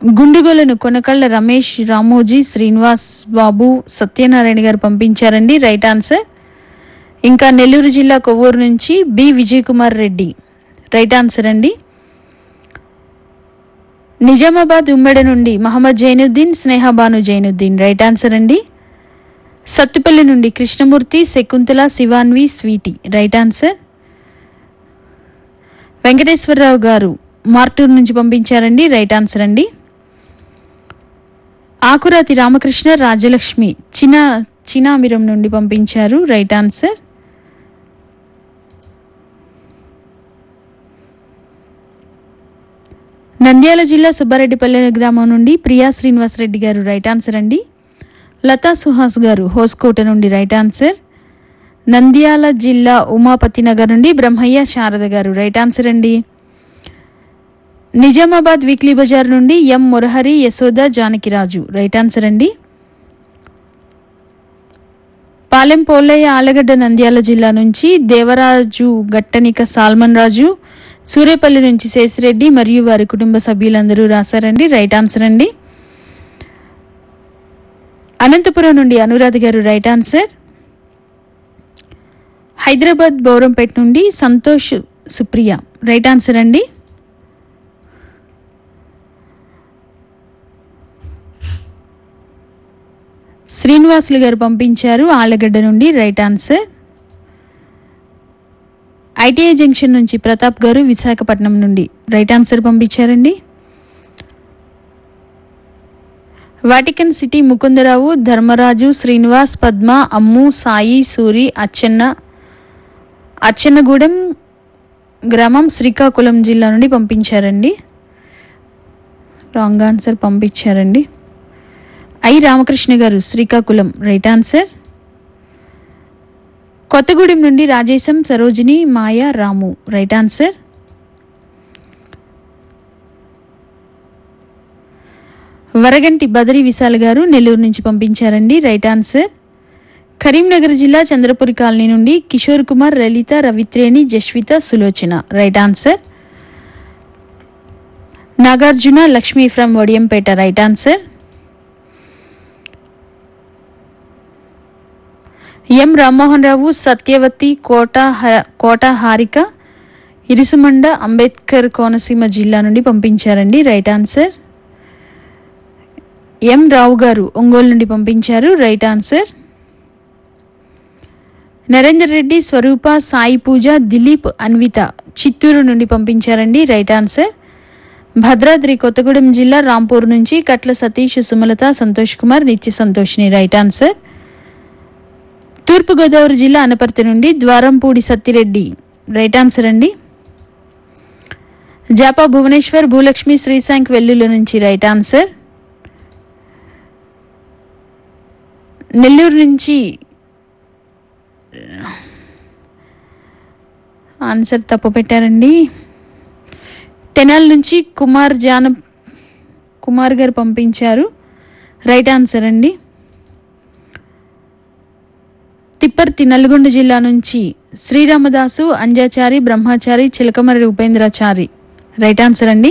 గుండుగోలను కొనకళ్ళ రమేష్ రామోజీ శ్రీనివాస్ బాబు సత్యనారాయణ గారు పంపించారండి right answer ఇంకా నెల్లూరు జిల్లా కొవ్వూరు నుంచి B Vijay Kumar Reddy right answer అండి నిజామాబాద్ ఉమ్మడి నుండి మహమ్మద్ జైనుద్దీన్ స్నేహబాను జైనుద్దీన్ రైట్ ఆన్సర్ అండి సత్తుపల్లి నుండి కృష్ణమూర్తి శకుంతల శివాన్వి స్వీటి రైట్ ఆన్సర్ వెంకటేశ్వరరావు గారు మార్టూర్ నుంచి పంపించారండి రైట్ ఆన్సర్ అండి ఆకురాతి రామకృష్ణ రాజలక్ష్మి చిన్న చినామిరం నుండి పంపించారు రైట్ ఆన్సర్ నంద్యాల జిల్లా సుబ్బారెడ్డిపల్లె గ్రామం నుండి ప్రియా శ్రీనివాస్ రెడ్డి గారు రైట్ ఆన్సర్ అండి లతా సుహాస్ గారు హోస్కోట నుండి రైట్ ఆన్సర్ నంద్యాల జిల్లా ఉమాపతి నగర్ నుండి బ్రహ్మయ్య శారద గారు రైట్ ఆన్సర్ అండి నిజామాబాద్ వీక్లీ బజార్ నుండి M Murahari Yashoda Janakiraju right answer అండి పాలెం పోలయ్య ఆలగడ్డ నంద్యాల జిల్లా నుంచి దేవరాజు గట్టనిక సాల్మన్ రాజు సూర్యపల్లి నుంచి శేషిరెడ్డి మరియు వారి కుటుంబ సభ్యులందరూ రాశారండి రైట్ ఆన్సర్ అండి అనంతపురం నుండి అనురాధ గారు రైట్ ఆన్సర్ హైదరాబాద్ బౌరంపేట నుండి సంతోష్ సుప్రియ రైట్ ఆన్సర్ అండి శ్రీనివాసులు గారు పంపించారు ఆలగడ్డ నుండి రైట్ ఆన్సర్ ఐటీఐ జంక్షన్ నుంచి ప్రతాప్ గారు విశాఖపట్నం నుండి రైట్ ఆన్సర్ పంపించారండి వాటికన్ సిటీ ముకుందరావు ధర్మరాజు శ్రీనివాస్ పద్మ అమ్ము సాయి సూరి అచ్చెన్న అచ్చెన్నగూడెం గ్రామం శ్రీకాకుళం జిల్లా నుండి పంపించారండి రాంగ్ ఆన్సర్ పంపించారండి I Ramakrishna garu Srikakulam right answer Kothagudem నుండి రాజేశం సరోజిని మాయా రాము రైట్ ఆన్సర్ వరగంటి బదరి విశాల్ గారు నెల్లూరు నుంచి పంపించారండి రైట్ ఆన్సర్ కరీంనగర్ జిల్లా చంద్రపురి కాలనీ నుండి Kishore Kumar Lalitha Ravitreni Jaswitha Sulochana right answer Nagarjuna Lakshmi from Vadiyampeta right answer M Rammohan Rao Satyavathi Kota హ- కోట హారిక ఇరుసుమండ అంబేద్కర్ కోనసీమ జిల్లా నుండి పంపించారండి రైట్ ఆన్సర్ ఎం రావు గారు ఒంగోలు నుండి పంపించారు రైట్ ఆన్సర్ నరేందర్ రెడ్డి స్వరూప సాయి పూజ దిలీప్ అన్విత చిత్తూరు నుండి పంపించారండి రైట్ ఆన్సర్ భద్రాద్రి కొత్తగూడెం జిల్లా రాంపూర్ నుంచి కట్ల సతీష్ సుమలత సంతోష్ కుమార్ నిత్య సంతోష్ని రైట్ ఆన్సర్ తూర్పుగోదావరి జిల్లా అనపర్తి నుండి ద్వారంపూడి సత్తిరెడ్డి రైట్ ఆన్సర్ అండి జాపా భువనేశ్వర్ భూలక్ష్మి శ్రీశాంక్ వెల్లుల నుంచి రైట్ ఆన్సర్ నెల్లూరు నుంచి ఆన్సర్ తప్పు పెట్టారండి తెనాల నుంచి కుమార్ జాన కుమార్ గారు పంపించారు రైట్ ఆన్సర్ అండి తిప్పర్తి నల్గొండ జిల్లా నుంచి శ్రీరామదాసు అంజాచారి బ్రహ్మచారి చిలకమర్రి ఉపేంద్రాచారి రైట్ ఆన్సర్ అండి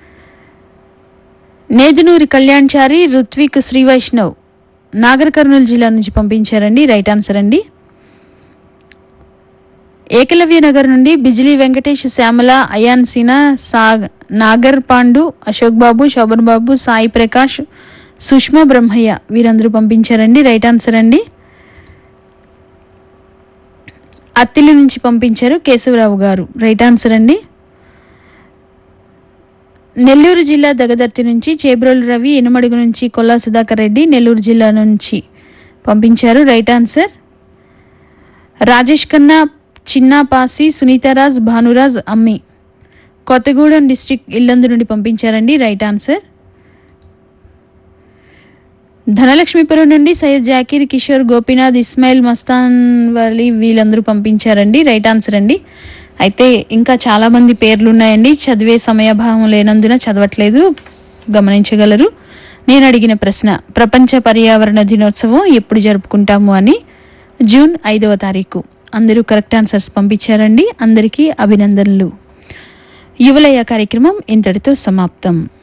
నేదునూరి కళ్యాణ్చారి రుత్విక్ శ్రీ వైష్ణవ్ నాగర్ కర్నూలు జిల్లా నుంచి పంపించారండి రైట్ ఆన్సర్ అండి ఏకలవ్య నగర్ నుండి బిజిలీ వెంకటేష్ శ్యామల అయాన్ సినా సాగ్ నాగర్ పాండు అశోక్ బాబు శోభన్ బాబు సాయి ప్రకాష్ సుష్మా బ్రహ్మయ్య వీరందరూ పంపించారండి రైట్ ఆన్సర్ అండి అత్తిలి నుంచి పంపించారు కేశవరావు గారు రైట్ ఆన్సర్ అండి నెల్లూరు జిల్లా దగదర్తి నుంచి చేబ్రోలు రవి ఇనుమడుగు నుంచి కొల్లా సుధాకర్ రెడ్డి నెల్లూరు జిల్లా నుంచి పంపించారు right answer Rajesh Khanna Chinnapasi Sunitharaj Bhanuraj Ammi Kothagudem district Yellandu నుండి పంపించారండి రైట్ ఆన్సర్ ధనలక్ష్మీపురం నుండి సయ్యద్ జాకీర్ కిషోర్ గోపీనాథ్ ఇస్మాయిల్ మస్తాన్ వలి వీళ్ళందరూ పంపించారండి రైట్ ఆన్సర్ అండి అయితే ఇంకా చాలా మంది పేర్లు ఉన్నాయండి చదివే సమయభావం లేనందున చదవట్లేదు గమనించగలరు నేను అడిగిన ప్రశ్న ప్రపంచ పర్యావరణ దినోత్సవం ఎప్పుడు జరుపుకుంటాము అని జూన్ ఐదవ తారీఖు అందరూ కరెక్ట్ ఆన్సర్స్ పంపించారండి అందరికీ అభినందనలు యువలయ కార్యక్రమం ఇంతటితో సమాప్తం